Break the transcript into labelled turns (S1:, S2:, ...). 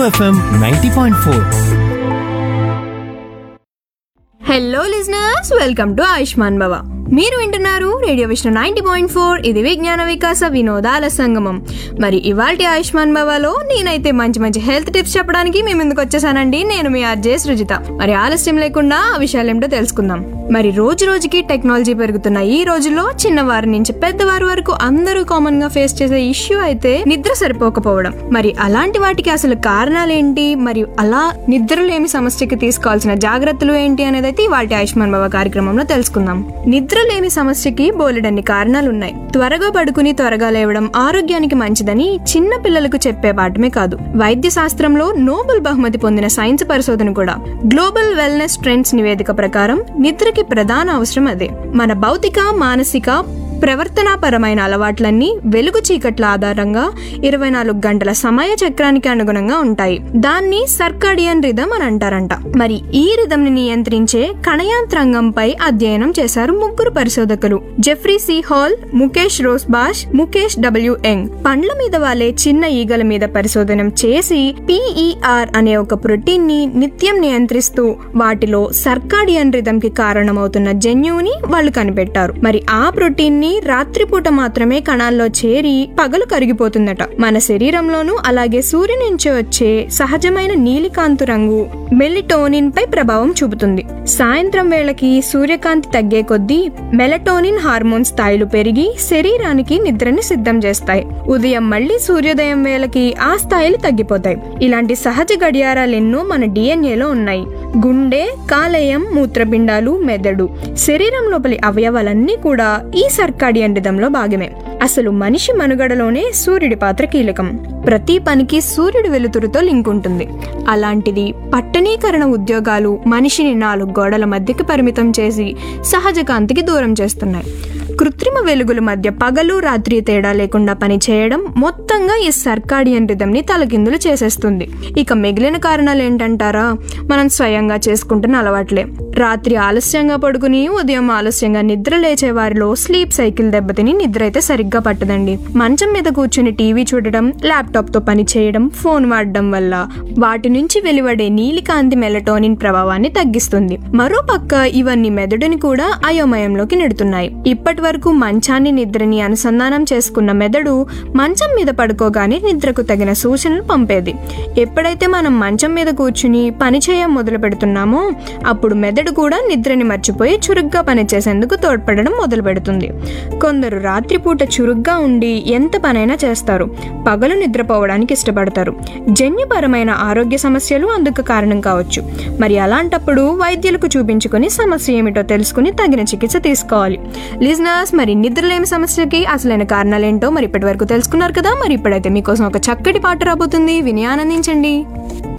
S1: FM ninety point four
S2: hello listeners welcome to Ayushman Bhava మీరు వింటున్నారు radio Vishnu ninety point four ఇది విజ్ఞాన వికాస వినోదాల సంగమం మరి ఇవాల్టి ఆయుష్మాన్ భవలో నేనైతే మంచి మంచి హెల్త్ టిప్స్ చెప్పడానికి మీ ముందుకు వచ్చేసానండి నేను మీ ఆర్జే సృజిత మరి ఆలస్యం లేకుండా ఆ విషయాలు ఏమిటో తెలుసుకుందాం మరి రోజు రోజుకి టెక్నాలజీ పెరుగుతున్న ఈ రోజుల్లో చిన్నవారి నుంచి పెద్దవారి వరకు అందరూ కామన్ గా ఫేస్ చేసే ఇష్యూ అయితే నిద్ర సరిపోకపోవడం మరి అలాంటి వాటికి అసలు కారణాలు ఏంటి మరియు అలా నిద్రలేమి సమస్యకి తీసుకోవాల్సిన జాగ్రత్తలు ఏంటి అనేది అయితే వాటి ఆయుష్మాన్ భవ కార్యక్రమంలో తెలుసుకుందాం నిద్రలేమి సమస్యకి బోలెడన్ని కారణాలు ఉన్నాయి త్వరగా పడుకుని త్వరగా లేవడం ఆరోగ్యానికి మంచిదని చిన్న పిల్లలకు చెప్పే పాఠమే కాదు వైద్య శాస్త్రంలో నోబెల్ బహుమతి పొందిన సైన్స్ పరిశోధన కూడా గ్లోబల్ వెల్నెస్ ట్రెండ్స్ నివేదిక ప్రకారం నిద్రకి ప్రధాన అవసరం అదే మన భౌతిక మానసిక ప్రవర్తనాపరమైన అలవాట్లన్నీ వెలుగు చీకట్ల ఆధారంగా ఇరవై నాలుగు గంటల సమయ చక్రానికి అనుగుణంగా ఉంటాయి దాన్ని సర్కాడియన్ రిధం అని అంటారంట మరి ఈ రిధం ని నియంత్రించే కణయాంత్రాంగంపై అధ్యయనం చేశారు ముగ్గురు పరిశోధకులు జెఫ్రీ సి హాల్ ముఖేష్ రోస్బాష్ ముఖేష్ డబ్ల్యూ యంగ్ పండ్ల మీద వాలే చిన్న ఈగల మీద పరిశోధన చేసి పిఈఆర్ అనే ఒక ప్రోటీన్ ని నిత్యం నియంత్రిస్తూ వాటిలో సర్కాడియన్ రిధం కి కారణమవుతున్న జన్యువుని వాళ్ళు కనిపెట్టారు మరి ఆ ప్రోటీన్ ని రాత్రిపూట మాత్రమే కణాల్లో చేరి పగలు కరిగిపోతుందట మన శరీరంలోనూ అలాగే సూర్యుని నుంచి వచ్చే సహజమైన నీలికాంతు రంగు మెలిటోనిన్ పై ప్రభావం చూపుతుంది సాయంత్రం వేళకి సూర్యకాంతి తగ్గే కొద్దీ మెలటోనిన్ హార్మోన్ స్థాయిలు పెరిగి శరీరానికి నిద్రని సిద్ధం చేస్తాయి ఉదయం మళ్ళీ సూర్యోదయం వేళకి ఆ స్థాయిలు తగ్గిపోతాయి ఇలాంటి సహజ గడియారాలు ఎన్నో మన డిఎన్ఏలో ఉన్నాయి గుండె కాలేయం మూత్రపిండాలు మెదడు శరీరం లోపలి అవయవాలన్నీ కూడా ఈ సర్కాడియన్ రిధంలో భాగమే అసలు మనిషి మనుగడలోనే సూర్యుడి పాత్ర కీలకం ప్రతి పనికి సూర్యుడి వెలుతురుతో లింక్ ఉంటుంది అలాంటిది పట్టణీకరణ ఉద్యోగాలు మనిషిని నాలుగు గోడల మధ్యకి పరిమితం చేసి సహజ కాంతికి దూరం చేస్తున్నాయి కృత్రిమ వెలుగుల మధ్య పగలు రాత్రి తేడా లేకుండా పని చేయడం మొత్తంగా ఈ సర్కాడియన్ రిధంని తలకిందులు చేసేస్తుంది ఇక మిగిలిన కారణాలు ఏంటంటారా మనం స్వయంగా చేసుకుంటున్న అలవాట్లే రాత్రి ఆలస్యంగా పడుకుని ఉదయం ఆలస్యంగా నిద్ర లేచే వారిలో స్లీప్ సైకిల్ దెబ్బతిని నిద్ర అయితే సరిగ్గా పట్టదండి మంచం మీద కూర్చుని టీవీ చూడడం ల్యాప్టాప్ తో పని చేయడం ఫోన్ వాడడం వల్ల వాటి నుంచి వెలువడే నీలికాంతి మెలటోనిన్ ప్రభావాన్ని తగ్గిస్తుంది మరో పక్క ఇవన్నీ మెదడుని కూడా అయోమయంలోకి నెడుతున్నాయి ఇప్పటి వరకు మంచాన్ని నిద్రని అనుసంధానం చేసుకున్న మెదడు మంచం మీద పడుకోగానే నిద్రకు తగిన సూచనలు పంపేది ఎప్పుడైతే మనం మంచం మీద కూర్చుని పని చేయ మొదలు పెడుతున్నామో అప్పుడు మెదడు కూడా నిద్రని మర్చిపోయి చురుగ్గా పనిచేసేందుకు తోడ్పడడం మొదలు పెడుతుంది కొందరు రాత్రిపూట చురుగ్గా ఉండి ఎంత పనైనా చేస్తారు పగలు నిద్రపోవడానికి ఇష్టపడతారు జన్యుపరమైన ఆరోగ్య సమస్యలు అందుకు కారణం కావచ్చు మరి అలాంటప్పుడు వైద్యులకు చూపించుకొని సమస్య ఏమిటో తెలుసుకుని తగిన చికిత్స తీసుకోవాలి లిజనర్స్ మరి నిద్రలేమి సమస్యకి అసలైన కారణాలేంటో మరి ఇప్పటి వరకు తెలుసుకున్నారు కదా మరి ఇప్పుడైతే మీకోసం ఒక చక్కటి పాట రాబోతుంది విని ఆనందించండి